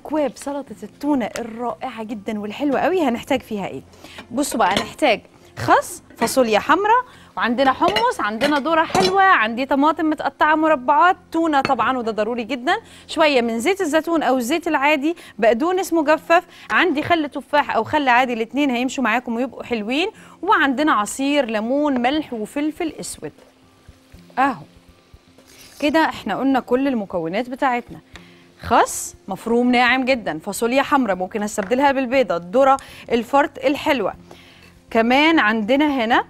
اكواب سلطه التونه الرائعه جدا والحلوه قوي هنحتاج فيها ايه بصوا بقى هنحتاج خس فاصوليا حمراء وعندنا حمص عندنا ذره حلوه عندي طماطم متقطعه مربعات تونه طبعا وده ضروري جدا شويه من زيت الزيتون او الزيت العادي بقدونس مجفف عندي خل تفاح او خل عادي الاثنين هيمشوا معاكم ويبقوا حلوين وعندنا عصير ليمون ملح وفلفل اسود اهو كده احنا قلنا كل المكونات بتاعتنا خس مفروم ناعم جدا فاصوليا حمراء ممكن استبدلها بالبيضه الذره الفرط الحلوه كمان عندنا هنا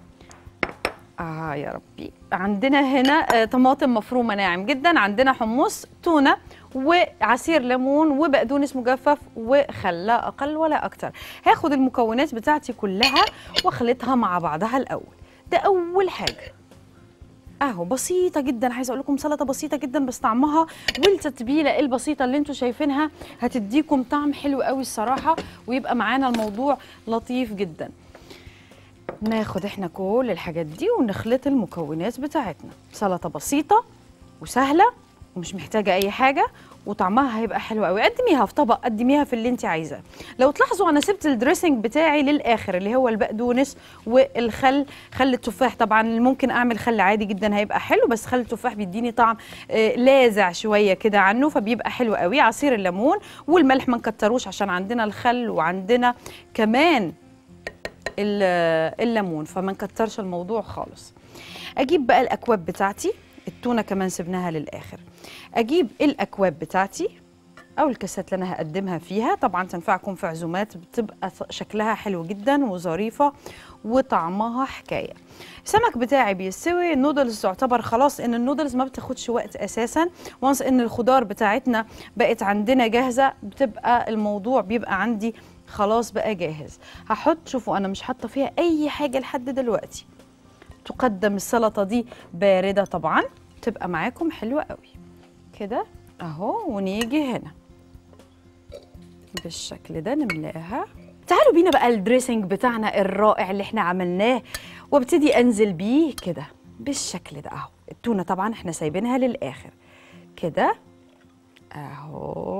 اه يا ربي عندنا هنا آه طماطم مفرومه ناعم جدا عندنا حمص تونه وعصير ليمون وبقدونس مجفف وخل لا اقل ولا اكتر هاخد المكونات بتاعتي كلها واخلطها مع بعضها الاول ده اول حاجه اهو بسيطه جدا عايزه اقول لكم سلطه بسيطه جدا بس طعمها والتتبيله البسيطه اللي انتم شايفينها هتديكم طعم حلو قوي الصراحه ويبقى معانا الموضوع لطيف جدا ناخد احنا كل الحاجات دي ونخلط المكونات بتاعتنا سلطه بسيطه وسهله ومش محتاجه اي حاجه وطعمها هيبقى حلو قوي قدميها في طبق قدميها في اللي انت عايزاه لو تلاحظوا انا سبت الدريسنج بتاعي للاخر اللي هو البقدونس والخل خل التفاح طبعا ممكن اعمل خل عادي جدا هيبقى حلو بس خل التفاح بيديني طعم آه لاذع شويه كده عنه فبيبقى حلو قوي عصير الليمون والملح ما نكتروش عشان عندنا الخل وعندنا كمان الليمون فما نكترش الموضوع خالص اجيب بقى الاكواب بتاعتي التونه كمان سبناها للاخر اجيب الاكواب بتاعتي او الكاسات اللي انا هقدمها فيها طبعا تنفعكم في عزومات بتبقى شكلها حلو جدا وظريفه وطعمها حكايه السمك بتاعي بيستوي النودلز تعتبر خلاص ان النودلز ما بتاخدش وقت اساسا وانس ان الخضار بتاعتنا بقت عندنا جاهزه بتبقى الموضوع بيبقى عندي خلاص بقى جاهز هحط شوفوا انا مش حاطه فيها اي حاجه لحد دلوقتي تقدم السلطه دي بارده طبعا تبقى معاكم حلوه قوي كده اهو ونيجي هنا بالشكل ده نملاها تعالوا بينا بقى الدريسنج بتاعنا الرائع اللي احنا عملناه وابتدي انزل بيه كده بالشكل ده اهو التونه طبعا احنا سايبينها للاخر كده اهو